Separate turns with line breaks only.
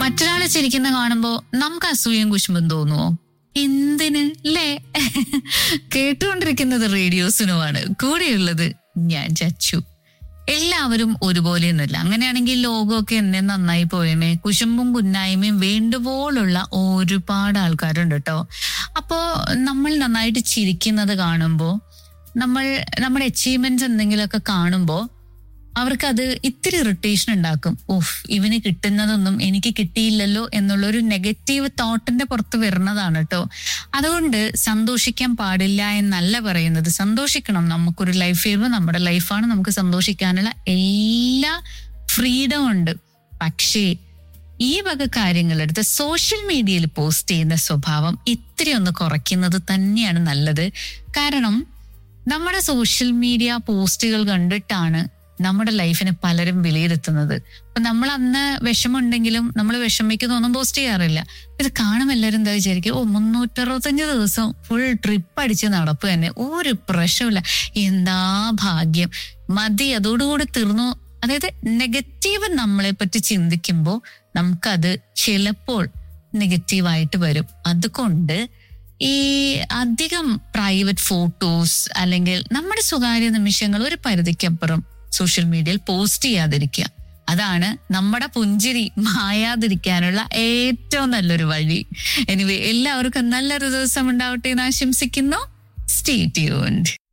മറ്റൊരാളെ ചിരിക്കുന്ന കാണുമ്പോ നമുക്ക് അസൂയം കുശുമ്പം തോന്നുവോ എന്തിന് അല്ലേ കേട്ടുകൊണ്ടിരിക്കുന്നത് റേഡിയോസിനുമാണ് കൂടെയുള്ളത് ഞാൻ ചച്ചു എല്ലാവരും ഒരുപോലെയൊന്നുമില്ല അങ്ങനെയാണെങ്കിൽ ലോകമൊക്കെ എന്നെ നന്നായി പോയമേ കുശുമ്പും കുന്നായ്മയും വേണ്ടുപോലുള്ള ഒരുപാട് ആൾക്കാരുണ്ട് കേട്ടോ അപ്പോ നമ്മൾ നന്നായിട്ട് ചിരിക്കുന്നത് കാണുമ്പോൾ നമ്മൾ നമ്മുടെ അച്ചീവ്മെന്റ്സ് എന്തെങ്കിലുമൊക്കെ കാണുമ്പോൾ അവർക്കത് ഇത്തിരി ഇറിറ്റേഷൻ ഉണ്ടാക്കും ഓഫ് ഇവന് കിട്ടുന്നതൊന്നും എനിക്ക് കിട്ടിയില്ലല്ലോ എന്നുള്ളൊരു നെഗറ്റീവ് തോട്ടിന്റെ പുറത്ത് വരുന്നതാണ് കേട്ടോ അതുകൊണ്ട് സന്തോഷിക്കാൻ പാടില്ല എന്നല്ല പറയുന്നത് സന്തോഷിക്കണം നമുക്കൊരു ലൈഫ് ചെയ്യുമ്പോൾ നമ്മുടെ ലൈഫാണ് നമുക്ക് സന്തോഷിക്കാനുള്ള എല്ലാ ഫ്രീഡം ഉണ്ട് പക്ഷേ ഈ വക കാര്യങ്ങളെടുത്ത് സോഷ്യൽ മീഡിയയിൽ പോസ്റ്റ് ചെയ്യുന്ന സ്വഭാവം ഇത്തിരി ഒന്ന് കുറയ്ക്കുന്നത് തന്നെയാണ് നല്ലത് കാരണം നമ്മുടെ സോഷ്യൽ മീഡിയ പോസ്റ്റുകൾ കണ്ടിട്ടാണ് നമ്മുടെ ലൈഫിനെ പലരും വിലയിരുത്തുന്നത് അപ്പൊ നമ്മൾ അന്ന് വിഷമമുണ്ടെങ്കിലും നമ്മൾ വിഷമിക്കുന്നൊന്നും പോസ്റ്റ് ചെയ്യാറില്ല ഇത് കാണും എല്ലാവരും എന്താ വിചാരിക്കും ഓ മുന്നൂറ്ററുപത്തഞ്ച് ദിവസം ഫുൾ ട്രിപ്പ് അടിച്ച് നടപ്പ് തന്നെ ഒരു പ്രശ്നമില്ല എന്താ ഭാഗ്യം മതി അതോടുകൂടി തീർന്നു അതായത് നെഗറ്റീവ് നമ്മളെ പറ്റി ചിന്തിക്കുമ്പോൾ നമുക്കത് ചിലപ്പോൾ നെഗറ്റീവായിട്ട് വരും അതുകൊണ്ട് ഈ അധികം പ്രൈവറ്റ് ഫോട്ടോസ് അല്ലെങ്കിൽ നമ്മുടെ സ്വകാര്യ നിമിഷങ്ങൾ ഒരു പരിധിക്കപ്പുറം സോഷ്യൽ മീഡിയയിൽ പോസ്റ്റ് ചെയ്യാതിരിക്കുക അതാണ് നമ്മുടെ പുഞ്ചിരി മായാതിരിക്കാനുള്ള ഏറ്റവും നല്ലൊരു വഴി എനിവേ എല്ലാവർക്കും നല്ലൊരു ദിവസം ഉണ്ടാവട്ടെ എന്ന് ആശംസിക്കുന്നു സ്റ്റേ ട്യൂൺഡ്